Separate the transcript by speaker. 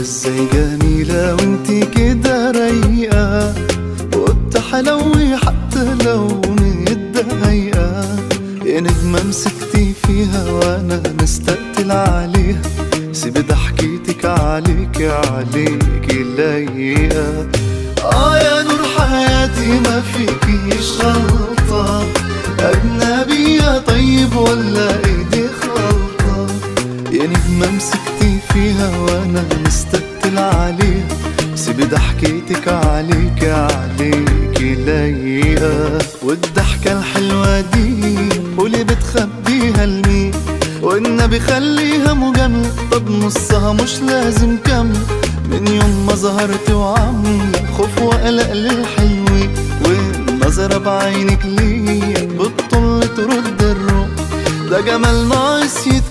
Speaker 1: ازاي جميلة وانتي كده رايقة وبتحلوي حتى لو متضايقة يا نجمة مسكتي فيها وانا مستقتل عليها سيب ضحكتك عليك عليك لايقة اه يا نور حياتي ما فيكيش غلطة أجنبية طيب ولا ايدي خلطة يا نجمة مسكتي فيها وانا مستقتل عليها سيب ضحكتك عليك عليك لايقة والضحكة الحلوة دي وليه بتخبيها لمين والنبي خليها مجاملة طب نصها مش لازم كاملة من يوم ما ظهرت وعاملة خوف وقلق للحلوين والنظرة بعينك ليا بتطل ترد الروح ده جمال ناقص يت